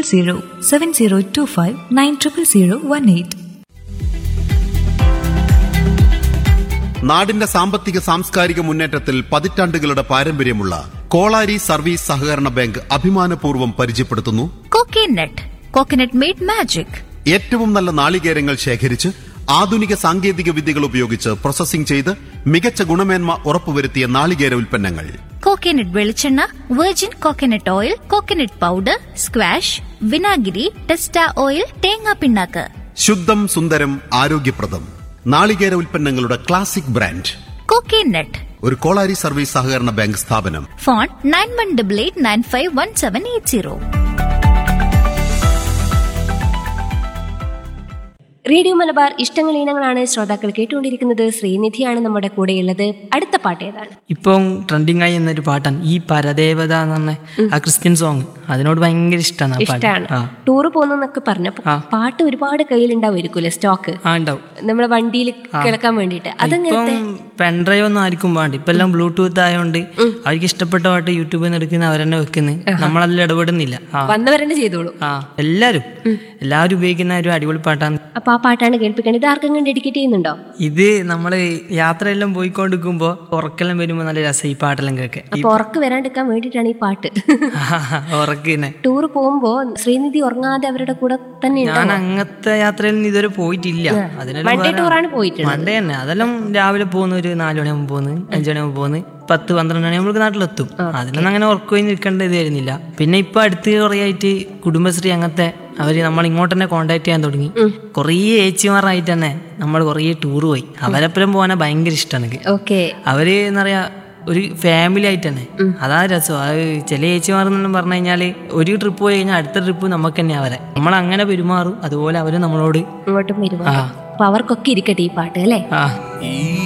Triple zero seven zero two five nine triple zero one eight നാടിന്റെ സാമ്പത്തിക സാംസ്കാരിക മുന്നേറ്റത്തിൽ പതിറ്റാണ്ടുകളുടെ പാരമ്പര്യമുള്ള കോളാരി സർവീസ് സഹകരണ ബാങ്ക് അഭിമാനപൂർവ്വം പരിചയപ്പെടുത്തുന്നു കോക്കനട്ട് കോക്കനട്ട് മെയ്ഡ് മാജിക് ഏറ്റവും നല്ല നാളികേരങ്ങൾ ശേഖരിച്ച് ആധുനിക സാങ്കേതിക വിദ്യകൾ ഉപയോഗിച്ച് പ്രോസസ്സിംഗ് ചെയ്ത് മികച്ച ഗുണമേന്മ ഉറപ്പുവരുത്തിയ നാളികേര ഉൽപ്പന്നങ്ങൾ കോക്കനട്ട് വെളിച്ചെണ്ണ virgin coconut oil coconut powder squash വിനാഗിരി ടെസ്റ്റ ഓയിൽ തേങ്ങാ പിണ്ണാക്ക് ശുദ്ധം സുന്ദരം ആരോഗ്യപ്രദം നാളികേര ഉൽപ്പന്നങ്ങളുടെ ക്ലാസിക് ബ്രാൻഡ് കോക്കനട്ട് ഒരു കോളാരി സർവീസ് സഹകരണ ബാങ്ക് സ്ഥാപനം phone nine one double eight nine five one seven eight zero radio Malabar ഇഷ്ടങ്ങൾ ഇനങ്ങളാണ് ശ്രോതാക്കൾ കേട്ടുകൊണ്ടിരിക്കുന്നത് ശ്രീനിധിയാണ് നമ്മുടെ കൂടെയുള്ളത് അടുത്ത പാട്ട് ഏതാണ് ഇപ്പം ട്രെൻഡിങ് ആയി എന്നൊരു പാട്ടാണ് ഈ പരദേവത എന്ന് പറഞ്ഞ ആ ക്രിസ്ത്യൻ സോങ് അതിനോട് ഭയങ്കര ഇഷ്ടമാണ് ആ പാട്ട് ഇഷ്ടമാണ് ആ ടൂറ് പോകുന്നൊക്കെ പറഞ്ഞപ്പോ ആ. പാട്ട് ഒരുപാട് കയ്യിലുണ്ടാവുമായിരിക്കുമല്ലേ സ്റ്റോക്ക് ആ ഉണ്ടാവും നമ്മുടെ വണ്ടിയിൽ കേൾക്കാൻ വേണ്ടിയിട്ട് ഇപ്പം അതെങ്ങനത്തെ പെൻഡ്രൈവ് ഒന്നും ആർക്കും വേണ്ട ഇപ്പൊ എല്ലാം ബ്ലൂടൂത്ത് ആയതുകൊണ്ട് അവർക്ക് ഇഷ്ടപ്പെട്ട പാട്ട് യൂട്യൂബിൽ നിന്ന് എടുക്കുന്ന അവരെന്നെ വെക്കുന്നത് നമ്മളതിൽ ഇടപെടുന്നില്ല ആ വന്നവരെന്നെ ചെയ്തോളൂ ആ എല്ലാരും എല്ലാവരും ഉപയോഗിക്കുന്ന ഒരു അടിപൊളി പാട്ടാണ് അപ്പൊ ആ പാട്ടാണ് കേൾപ്പിക്കേണ്ടത് ഇത് ആർക്കെങ്കിലും ഡെഡിക്കേറ്റ് ചെയ്യുന്നുണ്ടോ ഇത് നമ്മള് യാത്രയെല്ലാം പോയിക്കൊണ്ടിരിക്കുമ്പോ ഉറക്കെല്ലാം വരുമ്പോ നല്ല രസം ഈ പാട്ടെല്ലാം കേൾക്കാൻ അപ്പൊ ഉറക്ക് വരാണ്ടിരിക്കാൻ വേണ്ടിയിട്ടാണ് ഈ പാട്ട് ഉറക്കിനെ ടൂർ പോകുമ്പോ ശ്രീനിധി ഉറങ്ങാതെ അവരുടെ കൂടെ തന്നെ ഞാൻ ഉണ്ടാവും അങ്ങനത്തെ യാത്രയിൽ ഇതുവരെ പോയിട്ടില്ല അതിനെല്ലാം വൺ ഡേ വേറെ- ടൂറാണ് പോയിട്ടുള്ളത് മൺഡേ തന്നെ അതെല്ലാം രാവിലെ പോകുന്ന ഒരു നാല് മണിയാകുമ്പോൾ പോകുന്നു അഞ്ചു മണിയാകുമ്പോൾ പോകുന്നു പത്ത് പന്ത്രണ്ട് മണി നമ്മൾക്ക് നാട്ടിലെത്തും അതിലൊന്നും അങ്ങനെ ഉറക്കുകയും നിൽക്കേണ്ട ഇത് വരുന്നില്ല പിന്നെ ഇപ്പൊ അടുത്ത് കുറേ ആയിട്ട് കുടുംബശ്രീ അങ്ങനത്തെ അവര് നമ്മൾ ഇങ്ങോട്ട് തന്നെ കോണ്ടാക്ട് ചെയ്യാൻ തുടങ്ങി കുറേ ഏച്ചിമാരായിട്ട് തന്നെ നമ്മൾ കുറേ ടൂർ പോയി അവരെപ്പുറം പോകാൻ ഭയങ്കര ഇഷ്ടമാണ് എനിക്ക് ഓക്കെ അവര് എന്താ പറയാ ഒരു ഫാമിലി ആയിട്ട് തന്നെ അതാ രസം അത് ചില ചേച്ചിമാർ എന്നെല്ലാം പറഞ്ഞു കഴിഞ്ഞാല് ഒരു ട്രിപ്പ് പോയി കഴിഞ്ഞാൽ അടുത്ത ട്രിപ്പ് നമുക്ക് തന്നെ അവരെ നമ്മൾ അങ്ങനെ പെരുമാറും അതുപോലെ അവര് നമ്മളോട് ഇങ്ങോട്ടും വരുമോ ആ അപ്പൊ അവർക്കൊക്കെ ഇരിക്കട്ടെ ഈ പാട്ട് അല്ലേ ആ